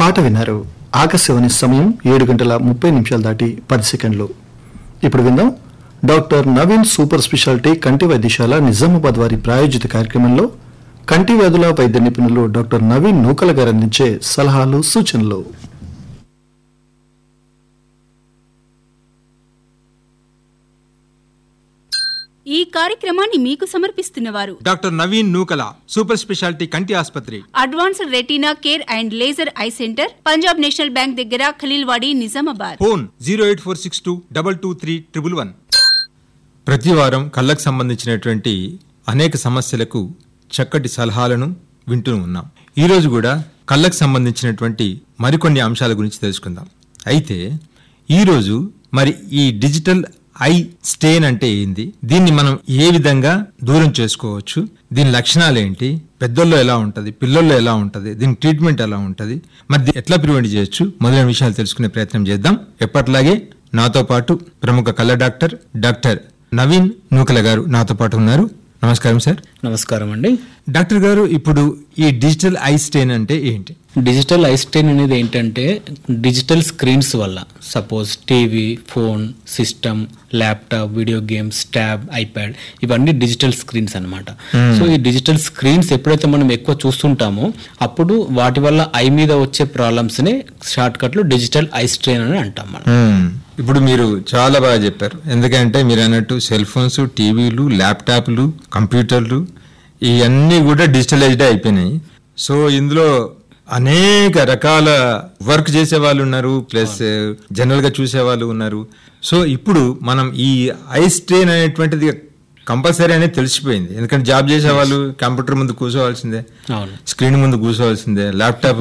పాట విన్నారు ఆకాశవాణి సమయం ఏడు గంటల ముప్పై నిమిషాలు దాటి పది సెకండ్లు ఇప్పుడు విందాం డాక్టర్ నవీన్ సూపర్ స్పెషాలిటీ కంటి వైద్యశాల నిజామాబాద్ వారి ప్రాయోజిత కార్యక్రమంలో కంటి వ్యాధుల వైద్య నిపుణులు డాక్టర్ నవీన్ నూకల గారు అందించే సలహాలు సూచనలు ఈ కార్యక్రమాన్ని మీకు సమర్పిస్తున్నవారు doctor Naveen Nookala super speciality కంటి ఆసుపత్రి advanced retina care and laser eye centre Punjab National Bank దగ్గర Khaleelwadi Nizamabad phone zero eight four six two double two three triple one ప్రతి వారం కళ్ళకు సంబంధించినటువంటి అనేక సమస్యలకు చక్కటి సలహాలను వింటూ ఉన్నాం ఈ రోజు కూడా కళ్ళకు సంబంధించినటువంటి మరికొన్ని అంశాల గురించి తెలుసుకుందాం అయితే ఈరోజు మరి ఈ డిజిటల్ ఐ స్టెయిన్ అంటే ఏంది దీన్ని మనం ఏ విధంగా దూరం చేసుకోవచ్చు దీని లక్షణాలు ఏంటి పెద్దల్లో ఎలా ఉంటది పిల్లల్లో ఎలా ఉంటది దీని ట్రీట్మెంట్ ఎలా ఉంటది మరి దీన్ని ఎట్లా ప్రివెంట్ చేయొచ్చు మొదలైన విషయాలు తెలుసుకునే ప్రయత్నం చేద్దాం ఎప్పటిలాగే నాతో పాటు ప్రముఖ కళ్ళ డాక్టర్ డాక్టర్ నవీన్ నూకల గారు నాతో పాటు ఉన్నారు నమస్కారం సార్ నమస్కారం అండి డాక్టర్ గారు ఇప్పుడు ఈ డిజిటల్ ఐ స్టెయిన్ అంటే ఏంటి డిజిటల్ ఐస్టైన్ అనేది ఏంటంటే డిజిటల్ స్క్రీన్స్ వల్ల suppose TV phone system laptop video games tab iPad ఇవన్నీ డిజిటల్ స్క్రీన్స్ అన్నమాట సో ఈ డిజిటల్ స్క్రీన్స్ ఎప్పుడైతే మనం ఎక్కువ చూస్తుంటామో అప్పుడు వాటి వల్ల ఐ మీద వచ్చే ప్రాబ్లమ్స్ ని షార్ట్ కట్ లో డిజిటల్ ఐ స్ట్రెయిన్ అని అంటాం మనం మ్మ్. ఇప్పుడు మీరు చాలా బాగా చెప్పారు ఎందుకంటే మీరు అన్నట్టు సెల్ ఫోన్స్ టీవీలు ల్యాప్టాప్లు కంప్యూటర్లు ఇవన్నీ కూడా డిజిటలైజ్డ్ అయిపోయినాయి సో ఇందులో అనేక రకాల వర్క్ చేసే వాళ్ళు ఉన్నారు ప్లస్ జనరల్ గా చూసే వాళ్ళు ఉన్నారు సో ఇప్పుడు మనం ఈ ఐ స్ట్రెయిన్ అనేటువంటిది కంపల్సరీ అనేది తెలిసిపోయింది ఎందుకంటే జాబ్ చేసే వాళ్ళు కంప్యూటర్ ముందు కూర్చోవాల్సిందే అవును స్క్రీన్ ముందు కూర్చోవాల్సిందే ల్యాప్టాప్